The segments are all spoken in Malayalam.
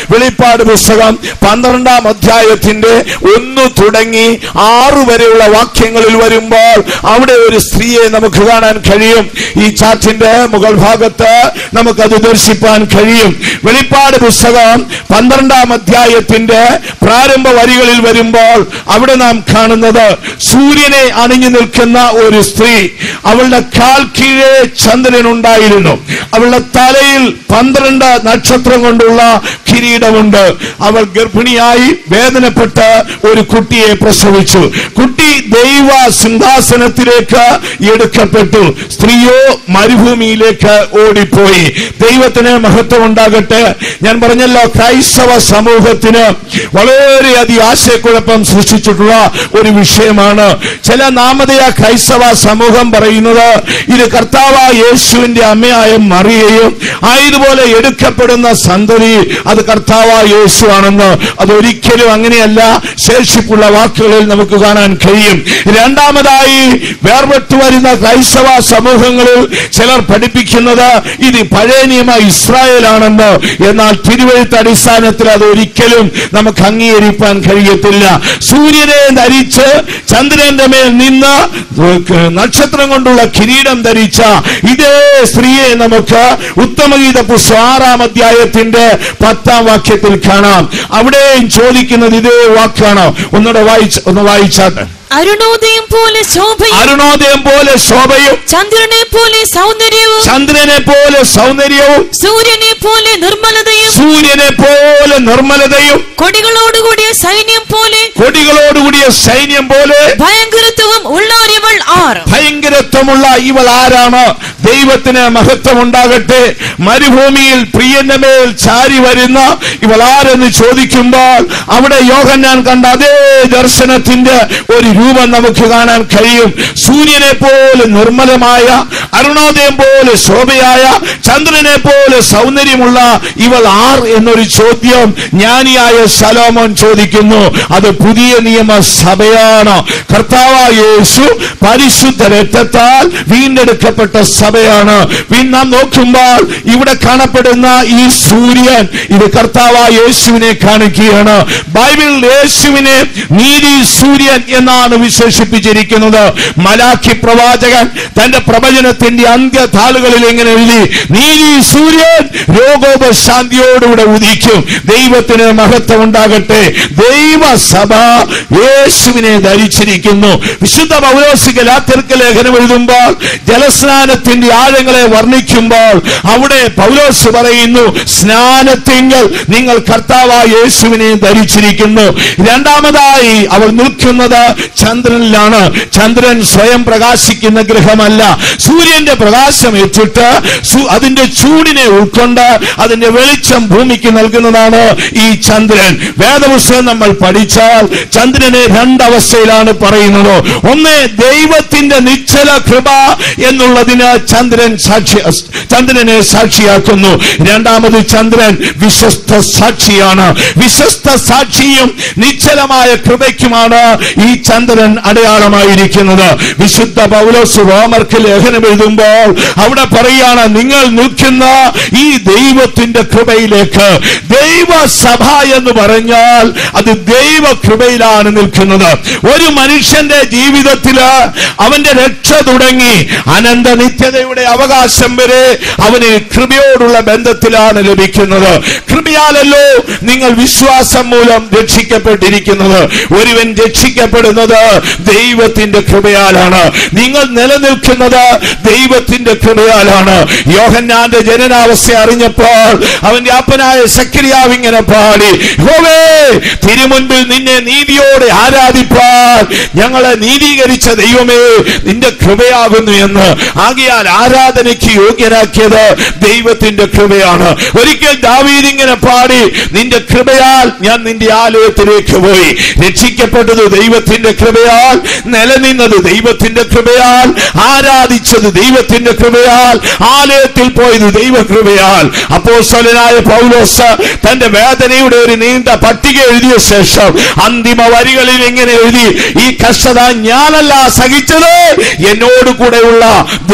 വെളിപ്പാട് പുസ്തകം പന്ത്രണ്ടാം അധ്യായത്തിന്റെ ഒന്ന് തുടങ്ങി ആറ് വരെയുള്ള വാക്യങ്ങളിൽ വരുമ്പോൾ അവിടെ ഒരു സ്ത്രീയെ നമുക്ക് കാണാൻ കഴിയും ഈ ചാറ്റിന്റെ മുകൾ ഭാഗത്ത് നമുക്കത് ദർശിപ്പാൻ കഴിയും വെളിപ്പാട് പുസ്തകം പന്ത്രണ്ടാം അധ്യായത്തിന്റെ പ്രാരംഭ വരികളിൽ വരുമ്പോൾ അവിടെ നാം കാണുന്നത് സൂര്യനെ അണിഞ്ഞു നിൽക്കുന്ന ഒരു സ്ത്രീ അവളുടെ കാൽ കീഴെ ചന്ദ്രൻ ഉണ്ടായിരുന്നു അവളുടെ തലയിൽ പന്ത്രണ്ട് നക്ഷത്രം കൊണ്ടുള്ള കിരീടമുണ്ട് അവൾ ഗർഭിണിയായി വേദനപ്പെട്ട് ഒരു കുട്ടിയെ പ്രസവിച്ചു കുട്ടി ദൈവ സിംഹാസനത്തിലേക്ക് എടുക്കപ്പെട്ടു സ്ത്രീയോ മരുഭൂമിയിലേക്ക് ഓടിപ്പോയി ദൈവത്തിന് മഹത്വം ഉണ്ടാകട്ടെ ഞാൻ പറഞ്ഞല്ലോ ക്രൈസ്തവ സമൂഹത്തിന് വളരെയധികം ആശയക്കുഴപ്പം സൃഷ്ടിച്ചിട്ടുള്ള ഒരു വിഷയമാണ് ചില നാമതയ ക്രൈസ്തവ സമൂഹം പറയുന്നത് ഇത് കർത്താവ യേശുവിന്റെ അമ്മയായ മറിയയും ആയതുപോലെ എടുക്കപ്പെടുന്ന സന്തതി അത് കർത്താവ യേശു ആണെന്ന് അതൊരിക്കലും അങ്ങനെയല്ല ശേഷിപ്പുള്ള വാക്കുകളിൽ നമുക്ക് കാണാൻ കഴിയും രണ്ടാമതായി വേർപെട്ടു വരുന്ന ക്രൈസ്തവ സമൂഹങ്ങളിൽ ചിലർ പഠിപ്പിക്കുന്നത് ഇത് പഴയ നിയമ ഇസ്രായേലാണെന്ന് എന്നാൽ തിരുവഴുത്ത് അടിസ്ഥാനത്തിൽ അത് ഒരിക്കലും നമുക്ക് അംഗീകരിക്കാൻ കഴിയത്തില്ല സൂര്യനെ ധരിച്ച് ചന്ദ്രന്റെ മേൽ നിന്ന് നക്ഷത്രം കൊണ്ടുള്ള കിരീടം ധരിച്ച ഇതേ സ്ത്രീയെ നമുക്ക് ഉത്തമഗീത പുസ്തകം ആറാം അധ്യായത്തിന്റെ പത്താം വാക്യത്തിൽ കാണാം അവിടെയും ചോദിക്കുന്നത് ഇതേ വാക്കാണ് ഒന്നുകൂടെ വായിച്ച് ഒന്ന് വായിച്ചാട്ടെ അരുണോദയം പോലെ ശോഭയും അരുണോദയം പോലെ ശോഭയും ചന്ദ്രനെ പോലെ സൗന്ദര്യവും ചന്ദ്രനെ പോലെ സൗന്ദര്യവും സൂര്യനെ പോലെ നിർമ്മലതയും സൂര്യനെ പോലെ നിർമ്മലതയും കൊടികളോടുകൂടിയ സൈന്യം പോലെ കൊടികളോടുകൂടിയ സൈന്യം പോലെ ഭയങ്കരത്വവും ഉള്ളവരിവൾ ആർ ഭയങ്കരത്വമുള്ള ഇവൾ ആരാണ് ദൈവത്തിന് മഹത്വം ഉണ്ടാകട്ടെ മരുഭൂമിയിൽ പ്രിയന്റെ മേൽ ചാരി വരുന്ന ഇവൾ ആരെന്ന് ചോദിക്കുമ്പോൾ അവിടെ യോഹന്നാൻ കണ്ട അതേ ദർശനത്തിന്റെ ഒരു രൂപം നമുക്ക് കാണാൻ കഴിയും സൂര്യനെ പോലെ നിർമ്മലമായ അരുണോദയം പോലെ ശോഭയായ ചന്ദ്രനെ പോലെ സൗന്ദര്യമുള്ള ഇവൾ ആർ എന്നൊരു ചോദ്യം ജ്ഞാനിയായ ശലോമോൻ ചോദിക്കുന്നു അത് പുതിയ നിയമ സഭയാണ് കർത്താവായ യേശു പരിശുദ്ധ രക്തത്താൽ വീണ്ടെടുക്കപ്പെട്ട സഭയാണ് വീ- നാം നോക്കുമ്പോൾ ഇവിടെ കാണപ്പെടുന്ന ഈ സൂര്യൻ ഇത് കർത്താവായ യേശുവിനെ കാണിക്കുകയാണ് ബൈബിളിൽ യേശുവിനെ നീതി സൂര്യൻ എന്നാണ് വിശേഷിപ്പിച്ചിരിക്കുന്നത് മലാഖി പ്രവാചകൻ തന്റെ പ്രവചനത്തിന്റെ അന്ത്യതാളുകളിൽ ഇങ്ങനെ എഴുതി നീതി സൂര്യൻ രോഗോപശാന്തിയോടുകൂടെ ഉദിക്കും ദൈവത്തിന് മഹത്വം ഉണ്ടാകട്ടെ ദൈവസഭ യേശുവിനെ ധരിച്ചിരിക്കുന്നു വിശുദ്ധ പൗലോസ് ഗലാത്യർക്ക് ലേഖനം എഴുതുമ്പോൾ ജലസ്നാനത്തിന്റെ ആഴങ്ങളെ വർണ്ണിക്കുമ്പോൾ അവിടെ പൗലോസ് പറയുന്നു സ്നാനത്തിങ്കൽ നിങ്ങൾ കർത്താവായ യേശുവിനെ ധരിച്ചിരിക്കുന്നു രണ്ടാമതായി അവൾ നിൽക്കുന്നത് ചന്ദ്രനിലാണ് ചന്ദ്രൻ സ്വയം പ്രകാശിക്കുന്ന ഗ്രഹമല്ല സൂര്യന്റെ പ്രകാശം ഏറ്റിട്ട് സു- അതിന്റെ ചൂടിനെ ഉൾക്കൊണ്ട് അതിന്റെ വെളിച്ചം ഭൂമിക്ക് നൽകുന്നതാണ് ഈ ചന്ദ്രൻ വേദപുസ്തകം നമ്മൾ പഠിച്ചാൽ ചന്ദ്രനെ രണ്ടവസ്ഥയിലാണ് പറയുന്നത് ഒന്ന് ദൈവത്തിന്റെ നിശ്ചല കൃപ എന്നുള്ളതിന് ചന്ദ്രൻ സാക്ഷി ചന്ദ്രനെ സാക്ഷിയാക്കുന്നു രണ്ടാമത് ചന്ദ്രൻ വിശ്വസ്ത സാക്ഷിയാണ് വിശ്വസ്ത സാക്ഷിയും നിശ്ചലമായ കൃപയ്ക്കുമാണ് ഈ ചന്ദ്രൻ അടയാളമായിരിക്കുന്നത് വിശുദ്ധ പൗലോസ് റോമർക്ക് ലേഖനം എഴുതുമ്പോൾ അവിടെ പറയാണ് നിങ്ങൾ നിൽക്കുന്ന ഈ ദൈവത്തിന്റെ കൃപയിലേക്ക് ദൈവസഭ എന്ന് പറഞ്ഞാൽ അത് ദൈവ കൃപയിലാണ് നിൽക്കുന്നത് ഒരു മനുഷ്യന്റെ ജീവിതത്തില് അവന്റെ രക്ഷ തുടങ്ങി അനന്ത നിത്യതയുടെ അവകാശം വരെ അവന് കൃപയോടുള്ള ബന്ധത്തിലാണ് ലഭിക്കുന്നത് കൃപയാലല്ലോ നിങ്ങൾ വിശ്വാസം മൂലം രക്ഷിക്കപ്പെട്ടിരിക്കുന്നത് ഒരുവൻ രക്ഷിക്കപ്പെടുന്നത് ദൈവത്തിന്റെ കൃപയാലാണ് നിങ്ങൾ നിലനിൽക്കുന്നത് ദൈവത്തിന്റെ കൃപയാലാണ് യോഹന്നാന്റെ ജനനാവസ്ഥ അറിഞ്ഞപ്പോൾ അവന്റെ അപ്പനായ സക്രിയാവ് ഇങ്ങനെ പാടി ഹോവേ തിരുമുൻപിൽ നിന്നെ നീതിയോടെ ആരാധിപ്പാൻ ഞങ്ങളെ നീതീകരിച്ച ദൈവമേ നിന്റെ കൃപയാകുന്നു എന്ന് ആകിയാൽ ആരാധനയ്ക്ക് യോഗ്യരാക്കിയത് ദൈവത്തിന്റെ കൃപയാണ് ഒരിക്കൽ ദാവീദ് ഇങ്ങനെ പാടി നിന്റെ കൃപയാൽ ഞാൻ നിന്റെ ആലയത്തിലേക്ക് പോയി രക്ഷിക്കപ്പെട്ടത് ദൈവത്തിന്റെ കൃപയാൽ നിലനിന്നത് ദൈവത്തിന്റെ കൃപയാൽ ആരാധിച്ചത് ദൈവത്തിന്റെ കൃപയാൽ ആലയത്തിൽ പോയത് ദൈവകൃപയാൽ അപ്പോസ്തലനായ പൗലോസ് തന്റെ വേദനയുടെ ഒരു നീണ്ട പട്ടിക എഴുതിയ ശേഷം അന്തിമ വരികളിൽ ഇങ്ങനെ എഴുതി ഈ കഷ്ടത ഞാനല്ല സഹിച്ചത് എന്നോട് കൂടെയുള്ള ദൈവ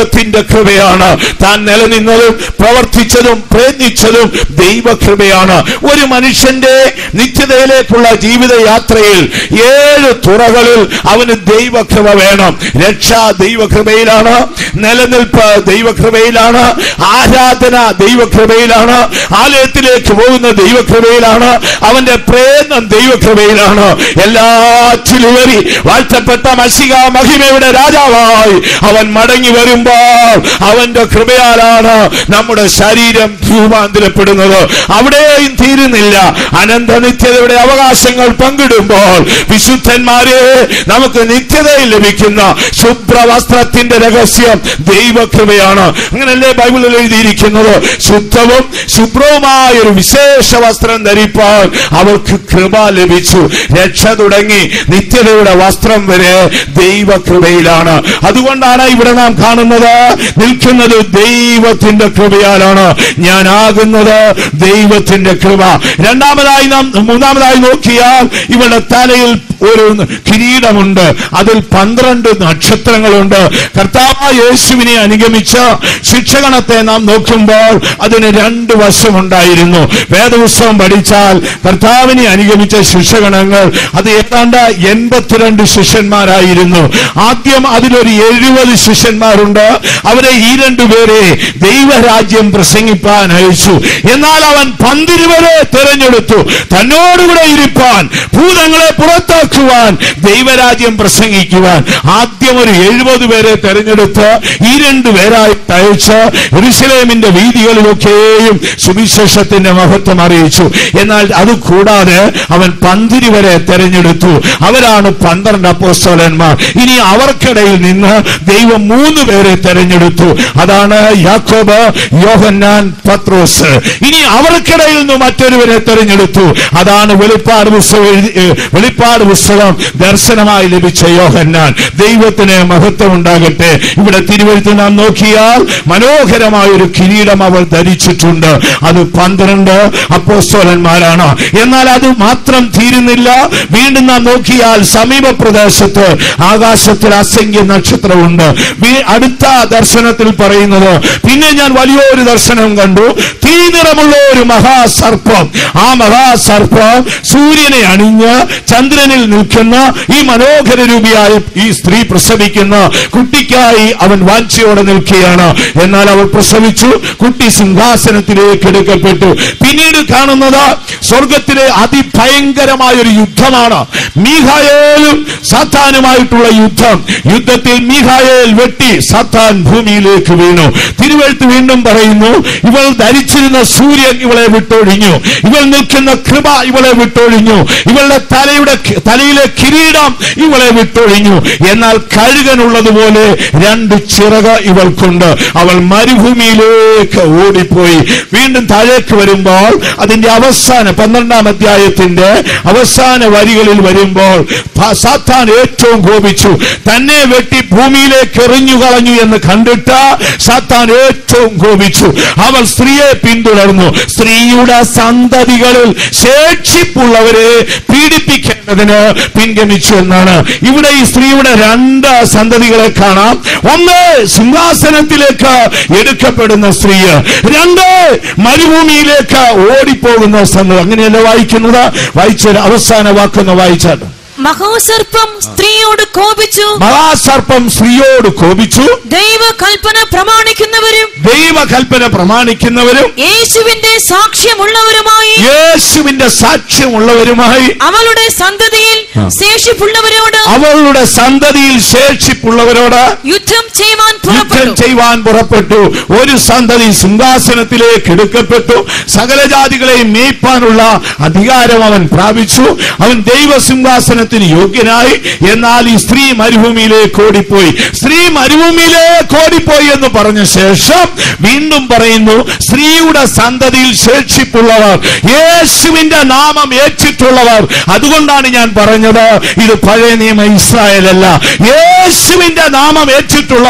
ദൈവത്തിന്റെ കൃപയാണ് താൻ നിലനിന്നതും പ്രവർത്തിച്ചതും പ്രയത്നിച്ചതും ദൈവകൃപയാണ് ഒരു മനുഷ്യന്റെ നിത്യതയിലേക്കുള്ള ജീവിതയാത്രയിൽ ഏഴ് തുറകളിൽ അവന് ദൈവകൃപ വേണം രക്ഷ ദൈവകൃപയിലാണ് നിലനിൽപ്പ് ദൈവകൃപയിലാണ് ആരാധന ദൈവകൃപയിലാണ് ആലയത്തിലേക്ക് പോകുന്ന ദൈവകൃപയിലാണ് അവന്റെ പ്രേതം ദൈവകൃപയിലാണ് എല്ലാറ്റിലുപരി വാഴ്ത്തപ്പെട്ട മസിക മഹിമയുടെ രാജാവായി അവൻ മടങ്ങി വരുമ്പോൾ അവന്റെ കൃപയാലാണ് നമ്മുടെ ശരീരം രൂപാന്തരപ്പെടുന്നത് അവിടെയും തീരുന്നില്ല അനന്ത നിത്യതയുടെ അവകാശങ്ങൾ പങ്കിടുമ്പോൾ വിശുദ്ധന്മാരെ നമുക്ക് നിത്യതയിൽ ലഭിക്കുന്ന ശുഭ്രവസ്ത്രത്തിന്റെ രഹസ്യം ദൈവകൃപയാണ് അങ്ങനല്ലേ ബൈബിളിൽ എഴുതിയിരിക്കുന്നത് ശുദ്ധവും ശുഭ്രവുമായ ഒരു വിശേഷ വസ്ത്രം ധരിപ്പാൻ അവർക്ക് കൃപ ലഭിച്ചു രക്ഷ തുടങ്ങി നിത്യതയുടെ വസ്ത്രം വരെ ദൈവകൃപയിലാണ് അതുകൊണ്ടാണ് ഇവിടെ നാം കാണുന്നത് നിൽക്കുന്നത് ദൈവത്തിന്റെ കൃപയാലാണ് ഞാനാകുന്നത് ദൈവത്തിന്റെ കൃപ രണ്ടാമതായി നാം മൂന്നാമതായി നോക്കിയാൽ ഇവിടെ തലയിൽ ഒരു കിരീടമുണ്ട് അതിൽ പന്ത്രണ്ട് നക്ഷത്രങ്ങളുണ്ട് കർത്താവ് യേശുവിനെ അനുഗമിച്ച ശിക്ഷകണത്തെ നാം നോക്കുമ്പോൾ അതിന് രണ്ട് വശമുണ്ടായിരുന്നു വേദപുസ്തകം പഠിച്ചാൽ കർത്താവിനെ അനുഗമിച്ച ശിക്ഷകണങ്ങൾ അത് ഏതാണ്ട് എൺപത്തിരണ്ട് ശിഷ്യന്മാരായിരുന്നു ആദ്യം അതിലൊരു എഴുപത് ശിഷ്യന്മാരുണ്ട് അവരെ ഈ രണ്ടുപേരെ ദൈവരാജ്യം പ്രസംഗിപ്പാൻ അയച്ചു എന്നാൽ അവൻ പന്തിരുവരെ തെരഞ്ഞെടുത്തു തന്നോടുകൂടെ ഇരിപ്പാൻ ഭൂതങ്ങളെ പുറത്താക്കുവാൻ ദൈവരാജ്യം പ്രസംഗിക്കുവാൻ ആദ്യം ഒരു എഴുപത് പേരെ തെരഞ്ഞെടുത്ത് ഈ രണ്ടു പേരായിട്ട് അയച്ച് എരുസലേമിന്റെ വീതികളിലൊക്കെയും സുവിശേഷത്തിന്റെ മഹത്വം അറിയിച്ചു എന്നാൽ അത് കൂടാതെ അവൻ പന്തിരി വരെ തെരഞ്ഞെടുത്തു അവരാണ് പന്ത്രണ്ട് അപ്പോസ്തലന്മാർ ഇനി അവർക്കിടയിൽ നിന്ന് ദൈവം മൂന്ന് പേരെ തെരഞ്ഞെടുത്തു അതാണ് യാക്കോബ് യോഹന്നാൻ പത്രോസ് ഇനി അവർക്കിടയിൽ നിന്ന് മറ്റൊരുവരെ തെരഞ്ഞെടുത്തു അതാണ് വെളിപ്പാട് പുസ്തകം എഴുതി ഏ, വെളിപ്പാട് പുസ്തകം ദർശനമായി ലഭിച്ച യോഹന്നാൻ ദൈവത്തിന് മഹത്വം ഉണ്ടാകട്ടെ ഇവിടെ തിരുവഴുത്ത് നാം നോക്കിയാൽ മനോഹരമായ ഒരു കിരീടം അവൾ ധരിച്ചിട്ടുണ്ട് അത് പന്ത്രണ്ട് അപ്പോസ്തോലന്മാരാണ് എന്നാൽ അത് മാത്രം തീരുന്നില്ല വീണ്ടും നാം നോക്കിയാൽ സമീപ പ്രദേശത്ത് ആകാശത്തിൽ അസംഖ്യ നക്ഷത്രമുണ്ട് വീ- അടുത്ത ദർശനത്തിൽ പറയുന്നത് പിന്നെ ഞാൻ വലിയൊരു ദർശനം കണ്ടു തീ നിറമുള്ള ഒരു മഹാസർപ്പം ആ മഹാസർപ്പം സൂര്യനെ അണിഞ്ഞ് ചന്ദ്രനിൽ നിൽക്കുന്ന ഈ മനോഹര രൂപിയായ ഈ സ്ത്രീ പ്രസവിക്കുന്ന കുട്ടിക്കായി അവൻ വാഞ്ചയോടെ നിൽക്കുകയാണ് എന്നാൽ അവൾ പ്രസവിച്ചു കുട്ടി സിംഹാസനത്തിലേക്ക് എടുക്കപ്പെട്ടു പിന്നീട് കാണുന്നത് സ്വർഗത്തിലെ അതിഭയങ്കരമായ ഒരു യുദ്ധമാണ് മീഹായേലും സാത്താനുമായിട്ടുള്ള യുദ്ധം യുദ്ധത്തിൽ മീഹായേൽ വെട്ടി സാത്താൻ ഭൂമിയിലേക്ക് വീണു തിരുവഴുത്ത് വീണ്ടും പറയുന്നു ഇവൾ ധരിച്ചിരുന്ന സൂര്യൻ ഇവളെ വിട്ടൊഴിഞ്ഞു ഇവൾ നിൽക്കുന്ന കൃപ ഇവളെ വിട്ടൊഴിഞ്ഞു ഇവളുടെ തലയുടെ തലയിലെ കിരീടം ഇവളെ വിട്ടൊഴിഞ്ഞു എന്നാൽ കഴുകനുള്ളതുപോലെ രണ്ട് ചിറക് ഇവൾക്കുണ്ട് അവൾ മരുഭൂമിയിലേക്ക് ഓടിപ്പോയി വീണ്ടും താഴേക്ക് വരുമ്പോൾ അതിന്റെ അവസാന പന്ത്രണ്ടാം അധ്യായത്തിന്റെ അവസാന വരികളിൽ വരുമ്പോൾ പ- സാത്താൻ ഏറ്റവും കോപിച്ചു തന്നെ വെട്ടി ഭൂമിയിലേക്ക് എറിഞ്ഞു കളഞ്ഞു എന്ന് കണ്ടിട്ട് സാത്താൻ ഏറ്റവും കോപിച്ചു അവൾ സ്ത്രീയെ പിന്തുടർന്നു സ്ത്രീയുടെ സന്തതികളിൽ ശേഷിപ്പുള്ളവരെ പീഡിപ്പിക്കേണ്ടതിന് പിൻഗമിച്ചു എന്നാണ് ഇവിടെ ഈ സ്ത്രീയുടെ രണ്ട് സന്തതികളെ കാണാം ഒന്ന് സിംഹാസനത്തിലേക്ക് എടുക്കപ്പെടുന്ന സ്ത്രീ രണ്ട് മരുഭൂമിയിലേക്ക് ഓടിപ്പോകുന്ന സന്തതി അങ്ങനെയല്ല വായിക്കുന്നത് വായിച്ച അവസാന വാക്കൊന്ന് വായിച്ചാൽ മഹാസർപ്പം സ്ത്രീയോട് കോപിച്ചു മഹാസർപ്പം സ്ത്രീയോട് കോപിച്ചു ദൈവകൽപ്പന പ്രമാണിക്കുന്നവരും ദൈവകൽപ്പന പ്രമാണിക്കുന്നവരും യേശുവിന്റെ സാക്ഷ്യമുള്ളവരുമായി യേശുവിന്റെ സാക്ഷ്യമുള്ളവരുമായി അവളുടെ സന്തതിയിൽ ആ. ശേഷിപ്പുള്ളവരോട് അവളുടെ സന്തതിയിൽ ശേഷിപ്പുള്ളവരോട് യുദ്ധം ചെയ്യുവാൻ യുദ്ധം പുറപ്പെട്ടു ചെയ്യുവാൻ പുറപ്പെട്ടു ഒരു സന്തതി സിംഹാസനത്തിലേക്ക് എടുക്കപ്പെട്ടു സകല ജാതികളെയും മേയ്പ്പാനുള്ള അധികാരം അവൻ പ്രാപിച്ചു അവൻ ദൈവസിംഹാസനത്തിന് യോഗ്യനായി എന്നാൽ ഈ സ്ത്രീ മരുഭൂമിയിലേക്ക് ഓടിപ്പോയി സ്ത്രീ മരുഭൂമിയിലേക്ക് ഓടിപ്പോയി എന്ന് പറഞ്ഞ ശേഷം വീണ്ടും പറയുന്നു സ്ത്രീയുടെ സന്തതിയിൽ ശേഷിപ്പുള്ളവർ യേശുവിന്റെ നാമം ഏറ്റിട്ടുള്ളവർ അതുകൊണ്ടാണ് ഞാൻ പറഞ്ഞത് ഇത് പഴയ നിയമ ഇസ്രായേലല്ല യേശുവിന്റെ നാമം ഏറ്റിട്ടുള്ളവർ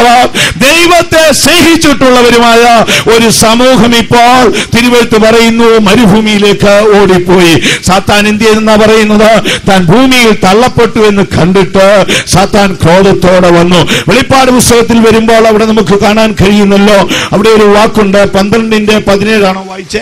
ദൈവത്തെ സ്നേഹിച്ചിട്ടുള്ളവരുമായ ഒരു സമൂഹം ഇപ്പോൾ തിരുവഴുത്ത് പറയുന്നു മരുഭൂമിയിലേക്ക് ഓടിപ്പോയി സാത്താൻ എന്ത് ചെയ്തെന്നാ പറയുന്നത് താൻ ഭൂമിയിൽ തള്ളപ്പെട്ടു എന്ന് കണ്ടിട്ട് സാത്താൻ ക്രോധത്തോടെ വന്നു വെളിപ്പാട് പുസ്തകത്തിൽ വരുമ്പോൾ അവിടെ നമുക്ക് കാണാൻ കഴിയുന്നല്ലോ അവിടെ ഒരു വാക്കുണ്ട് പന്ത്രണ്ടിന്റെ പതിനേഴാണോ വായിച്ചേ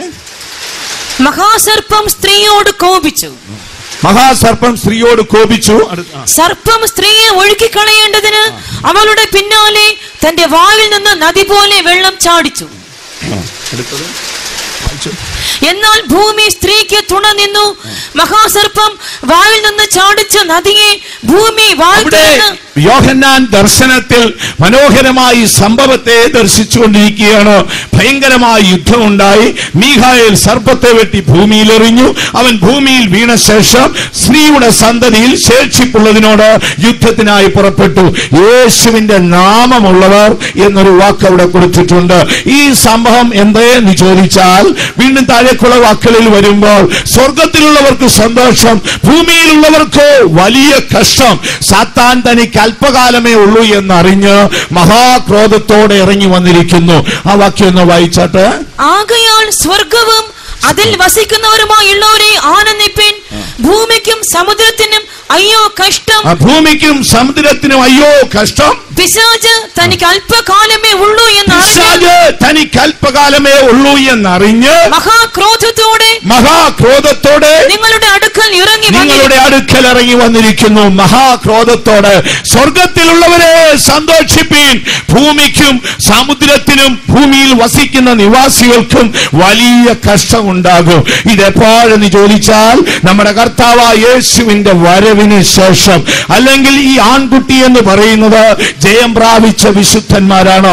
മഹാസർപ്പം സ്ത്രീയോട് കോപിച്ചു മഹാസർപ്പം സ്ത്രീയോട് കോപിച്ചു അടുത്ത- ആ. സർപ്പം സ്ത്രീയെ ഒഴുക്കിക്കളയേണ്ടതിന് അവളുടെ പിന്നാലെ തന്റെ വായിൽ നിന്ന് നദി പോലെ വെള്ളം ചാടിച്ചു അടുത്തത് വായിച്ചു. എന്നാൽ ഭൂമി സ്ത്രീക്ക് തുണ നിന്നു മഹാസർപ്പം വായിൽ നിന്ന് ചാടിച്ച നദിയെ ഭൂമി വായിൽ അവിടെ തുറന്ന് യോഹന്നാൻ ദർശനത്തിൽ മനോഹരമായി ഈ സംഭവത്തെ ദർശിച്ചുകൊണ്ടിരിക്കുകയാണ് ഭയങ്കരമായ യുദ്ധമുണ്ടായി മീഹായേൽ സർപ്പത്തെ വെട്ടി ഭൂമിയിൽ എറിഞ്ഞു അവൻ ഭൂമിയിൽ വീണ ശേഷം സ്ത്രീയുടെ സന്തതിയിൽ ശേഷിപ്പുള്ളതിനോട് യുദ്ധത്തിനായി പുറപ്പെട്ടു യേശുവിന്റെ നാമമുള്ളവർ എന്നൊരു വാക്ക് അവിടെ കൊടുത്തിട്ടുണ്ട് ഈ സംഭവം എന്തേന്ന് ചോദിച്ചാൽ വീണ്ടും താഴേക്കുള്ള വാക്കുകളിൽ വരുമ്പോൾ സ്വർഗത്തിലുള്ളവർക്ക് സന്തോഷം ഭൂമിയിലുള്ളവർക്ക് വലിയ കഷ്ടം സാത്താൻ തനിക്ക് അല്പകാലമേ ഉള്ളൂ എന്നറിഞ്ഞ് മഹാക്രോധത്തോടെ ഇറങ്ങി വന്നിരിക്കുന്നു ആ വാക്യം ഒന്ന് വായിച്ചാട്ട് ആകയാൽ സ്വർഗവും അതിൽ വസിക്കുന്നവരുമായുള്ളവരെ ആനന്ദിപ്പിൻ ഭൂമിക്കും സമുദ്രത്തിനും അയ്യോ കഷ്ടം ആ ഭൂമിക്കും സമുദ്രത്തിനും അയ്യോ കഷ്ടം പിശാച് തനിക്ക് അല്പകാലമേ ഉള്ളൂ എന്ന് അറിഞ്ഞ് പിശാച് തനിക്ക് അല്പകാലമേ ഉള്ളൂ എന്നറിഞ്ഞ് മഹാക്രോധത്തോടെ മഹാക്രോധത്തോടെ നിങ്ങളുടെ അടുക്കൽ ഇറങ്ങി നിങ്ങളുടെ അടുക്കൽ ഇറങ്ങി വന്നിരിക്കുന്നു മഹാക്രോധത്തോടെ സ്വർഗത്തിലുള്ളവരെ സന്തോഷിപ്പീൻ ഭൂമിക്കും സമുദ്രത്തിനും ഭൂമിയിൽ വസിക്കുന്ന നിവാസികൾക്കും വലിയ കഷ്ടമുണ്ടാകും ഇതെപ്പോഴെന്ന് ചോദിച്ചാൽ നമ്മുടെ കർത്താവ് യേശുവിന്റെ വരവിന് ശേഷം അല്ലെങ്കിൽ ഈ ആൺകുട്ടി എന്ന് പറയുന്നത് ജയം പ്രാപിച്ച വിശുദ്ധന്മാരാണ്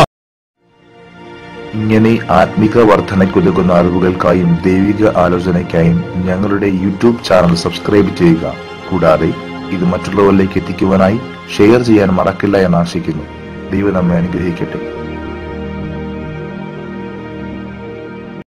ഇങ്ങനെ ആത്മിക വർധനയ്ക്കുതകുന്ന അറിവുകൾക്കായും ദൈവിക ആലോചനയ്ക്കായും ഞങ്ങളുടെ യൂട്യൂബ് ചാനൽ സബ്സ്ക്രൈബ് ചെയ്യുക കൂടാതെ ഇത് മറ്റുള്ളവരിലേക്ക് എത്തിക്കുവാനായി ഷെയർ ചെയ്യാൻ മറക്കില്ല എന്ന് ആശിക്കുന്നു ദൈവം നമ്മെ അനുഗ്രഹിക്കട്ടെ